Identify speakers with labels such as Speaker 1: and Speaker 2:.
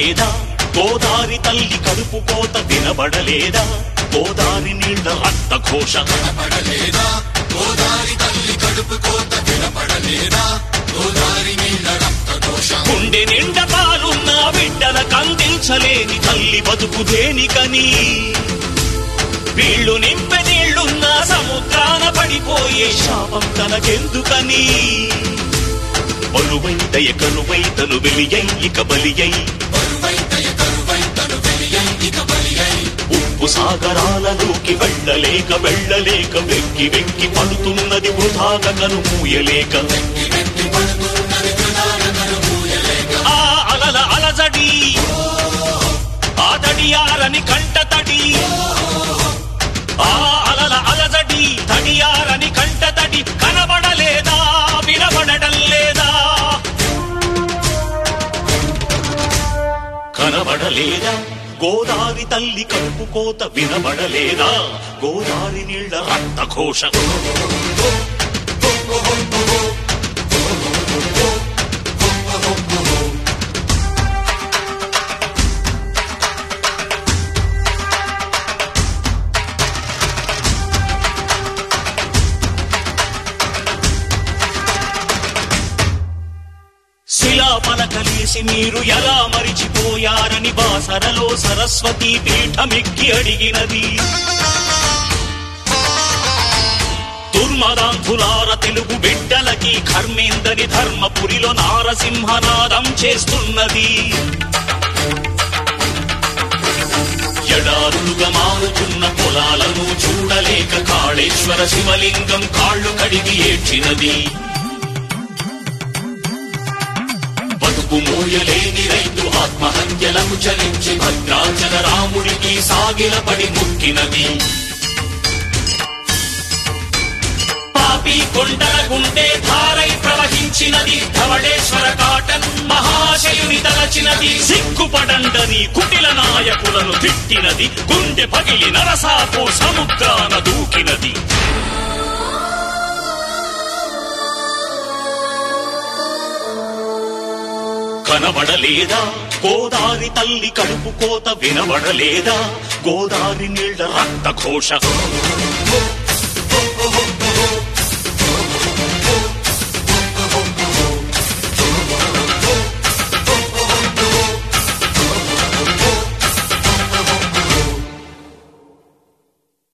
Speaker 1: కనబడలేదా గోదారి తల్లి కడుపు కోత వినబడలేదా గోదారి నీళ్ల రక్త ఘోష
Speaker 2: కనపడలేదా గోదారి తల్లి కడుపు కోత వినపడలేదా గోదారి నీళ్ళ రక్త దోషం
Speaker 1: గుండె నిండా పాలున్న బిడ్డల కందించలేని తల్లి బతుకు దేనికని వీళ్ళు నింపె నీళ్లున్న సముద్రాన పడిపోయే శాపం తనకెందుకని బలువైతయ కరువైతను వెలియై ఇక బలియై
Speaker 2: బరువైతయ కరువైతను వెలియై ఇక బలియై
Speaker 1: ఉప్పు సాగరాలలోకి వెళ్ళలేక వెళ్ళలేక వెక్కి వెక్కి పడుతున్నది వృధాగా కను మూయలేక
Speaker 2: వెక్కి వెక్కి పడుతున్నది వృధాన కనుమూయలేక
Speaker 1: ఆ అలల అలజడి ఆ తడియారని కంట తడి ఆ అలల అలజడి తడియారని కంట తడి కనబడలేదా వినబడడం లేదా కనబడలేదా గోదారి తల్లి కడుపు కోత వినబడలేదా గోదారి నీళ్ల రక్త ఘోష శిలా పలకలేసి మీరు ఎలా మరిచిపోయారని బాసరలో సరస్వతి పీఠమెక్కి అడిగినది దుర్మదాంధులార తెలుగు బిడ్డలకి కర్మేందని ధర్మపురిలో నారసింహనాదం చేస్తున్నది ఎడారులుగా మారుతున్న పొలాలను చూడలేక కాళేశ్వర శివలింగం కాళ్ళు కడిగి ఏడ్చినది బతుకు మోయలేని రైతు ఆత్మహత్యలకు చలించి భద్రాచల రాముడికి సాగిలపడి ముక్కినది పాపి కొండల గుండె ధారై ప్రవహించినది ధవళేశ్వర కాటన్ మహాశయుని తలచినది సిగ్గుపడండని కుటిల నాయకులను తిట్టినది గుండె పగిలి నరసాపు సముద్రాన దూకినది కనబడలేదా గోదారి తల్లి కడుపు కోత వినబడలేదా గోదారి నీళ్ల రక్త ఘోష